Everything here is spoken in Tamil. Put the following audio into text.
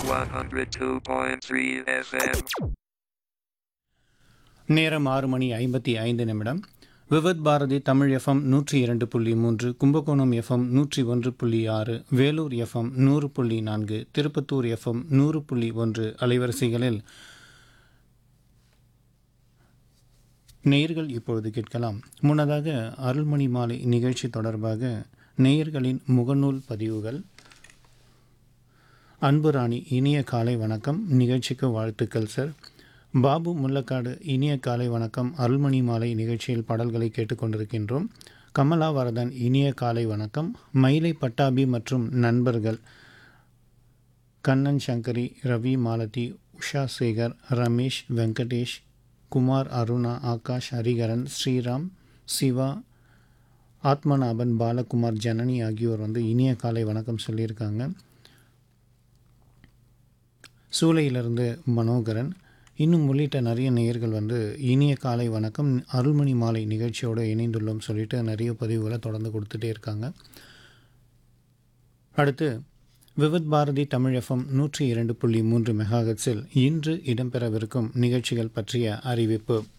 102.3 FM. நேரம் ஆறு மணி ஐம்பத்தி ஐந்து நிமிடம் விவத் பாரதி தமிழ் எஃப்எம் நூற்றி இரண்டு புள்ளி மூன்று கும்பகோணம் எஃப்எம் நூற்றி ஒன்று புள்ளி ஆறு வேலூர் எஃப்எம் நூறு புள்ளி நான்கு திருப்பத்தூர் எஃப்எம் நூறு புள்ளி ஒன்று அலைவரிசைகளில் நேயர்கள் இப்பொழுது கேட்கலாம் முன்னதாக அருள்மணி மாலை நிகழ்ச்சி தொடர்பாக நேயர்களின் முகநூல் பதிவுகள் அன்பு ராணி இனிய காலை வணக்கம் நிகழ்ச்சிக்கு வாழ்த்துக்கள் சார் பாபு முல்லக்காடு இனிய காலை வணக்கம் அருள்மணி மாலை நிகழ்ச்சியில் பாடல்களை கேட்டுக்கொண்டிருக்கின்றோம் கமலா வரதன் இனிய காலை வணக்கம் மயிலை பட்டாபி மற்றும் நண்பர்கள் கண்ணன் சங்கரி ரவி மாலதி உஷா சேகர் ரமேஷ் வெங்கடேஷ் குமார் அருணா ஆகாஷ் ஹரிகரன் ஸ்ரீராம் சிவா ஆத்மநாபன் பாலகுமார் ஜனனி ஆகியோர் வந்து இனிய காலை வணக்கம் சொல்லியிருக்காங்க சூளையிலிருந்து மனோகரன் இன்னும் உள்ளிட்ட நிறைய நேயர்கள் வந்து இனிய காலை வணக்கம் அருள்மணி மாலை நிகழ்ச்சியோடு இணைந்துள்ளோம் சொல்லிட்டு நிறைய பதிவுகளை தொடர்ந்து கொடுத்துட்டே இருக்காங்க அடுத்து விவித் பாரதி தமிழ் எஃப்எம் நூற்றி இரண்டு புள்ளி மூன்று மெகாஹெட்ஸில் இன்று இடம்பெறவிருக்கும் நிகழ்ச்சிகள் பற்றிய அறிவிப்பு